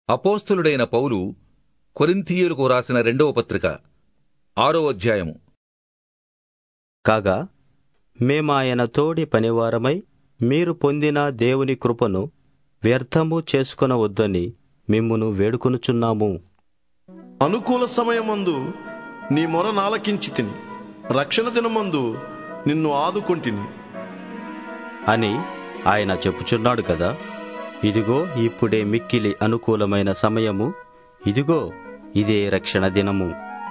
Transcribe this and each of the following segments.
అపోస్తులుడైన పౌలు కొరింథీయులకు రాసిన రెండవ పత్రిక ఆరో అధ్యాయము కాగా మేమాయన తోడి పనివారమై మీరు పొందిన దేవుని కృపను వ్యర్థము చేసుకొనవద్దని మిమ్మును వేడుకొనుచున్నాము అనుకూల సమయమందు నీ మొర నాలకించి తిని రక్షణ దినమందు నిన్ను ఆదుకొంటిని అని ఆయన చెప్పుచున్నాడు కదా ఇదిగో ఇప్పుడే మిక్కిలి అనుకూలమైన సమయము ఇదిగో ఇదే రక్షణ దినము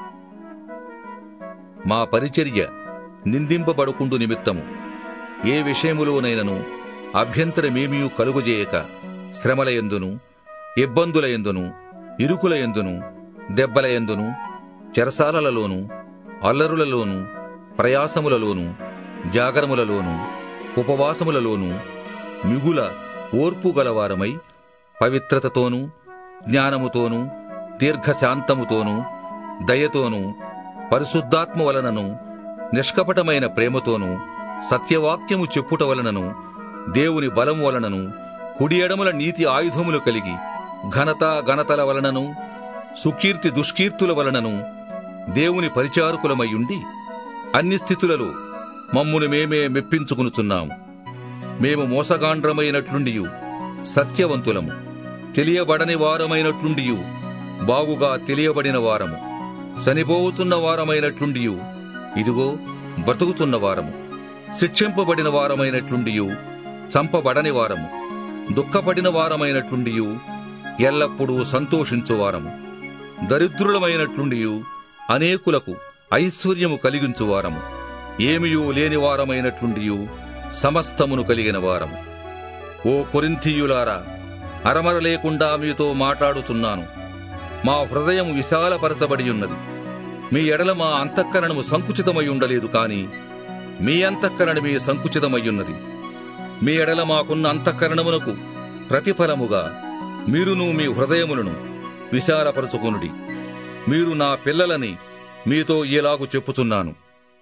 మా పరిచర్య నిందింపబడుకుండు నిమిత్తము ఏ విషయములోనైనను అభ్యంతరమేమియూ కలుగుజేయక శ్రమలయందును ఇబ్బందులయందును ఇరుకులయందును దెబ్బలయందును చెరసాలలలోను అల్లరులలోను ప్రయాసములలోను జాగరములలోను ఉపవాసములలోను మిగుల ఓర్పు గలవారమై పవిత్రతతోనూ జ్ఞానముతోనూ దీర్ఘశాంతముతోనూ దయతోనూ పరిశుద్ధాత్మ వలనను నిష్కపటమైన ప్రేమతోనూ సత్యవాక్యము చెప్పుట వలనను దేవుని బలము వలనను కుడి ఎడముల నీతి ఆయుధములు కలిగి ఘనత గణతల వలనను సుకీర్తి దుష్కీర్తుల వలనను దేవుని పరిచారకులమయ్యుండి అన్ని స్థితులలో మమ్మును మేమే మెప్పించుకునుచున్నాము మేము మోసగాండ్రమైనట్లుండియు సత్యవంతులము తెలియబడని వారమైనట్లుండియు బాగుగా తెలియబడిన వారము చనిపోవుచున్న వారమైనట్లుండియు ఇదిగో బ్రతుకుతున్న వారము శిక్షింపబడిన వారమైనట్లుండియు చంపబడని వారము దుఃఖపడిన వారమైనట్లుండియు ఎల్లప్పుడూ సంతోషించువారము దరిద్రులమైనట్లుండియు అనేకులకు ఐశ్వర్యము కలిగించువారము ఏమియూ లేని వారమైనట్లుండియు సమస్తమును కలిగిన వారము ఓ కొరింథీయులారా అరమర లేకుండా మీతో మాట్లాడుచున్నాను మా హృదయం విశాలపరచబడి ఉన్నది మీ ఎడల మా అంతఃకరణము సంకుచితమై ఉండలేదు కాని మీ అంతఃకరణమే సంకుచితమయ్యున్నది మీ ఎడల మాకున్న అంతఃకరణమునకు ప్రతిఫలముగా మీరును మీ హృదయములను విశాలపరచుకొనుడి మీరు నా పిల్లలని మీతో ఇలాగు చెప్పుచున్నాను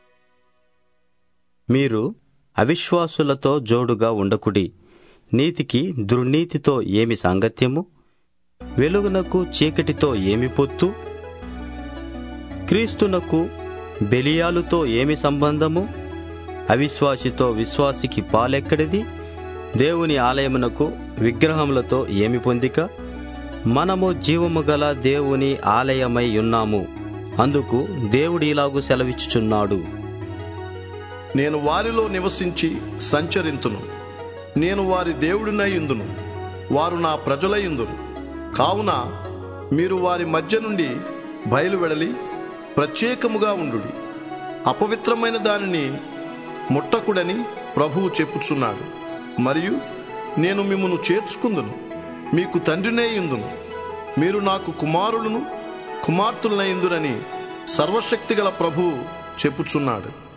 మీరు అవిశ్వాసులతో జోడుగా ఉండకుడి నీతికి దుర్నీతితో ఏమి సాంగత్యము వెలుగునకు చీకటితో ఏమి పొత్తు క్రీస్తునకు బెలియాలుతో ఏమి సంబంధము అవిశ్వాసితో విశ్వాసికి పాలెక్కడిది దేవుని ఆలయమునకు విగ్రహములతో ఏమి పొందిక మనము జీవము గల దేవుని ఆలయమై ఉన్నాము అందుకు దేవుడు ఇలాగు సెలవిచ్చుచున్నాడు నేను వారిలో నివసించి సంచరింతును నేను వారి దేవుడినయుందును వారు నా ప్రజలయుందురు కావున మీరు వారి మధ్య నుండి బయలువెడలి ప్రత్యేకముగా ఉండుడి అపవిత్రమైన దానిని ముట్టకుడని ప్రభువు చెప్పుచున్నాడు మరియు నేను మిమ్మను చేర్చుకుందును మీకు తండ్రినేయుందును మీరు నాకు కుమారులను కుమార్తెలనయుందురని సర్వశక్తిగల ప్రభువు చెప్పుచున్నాడు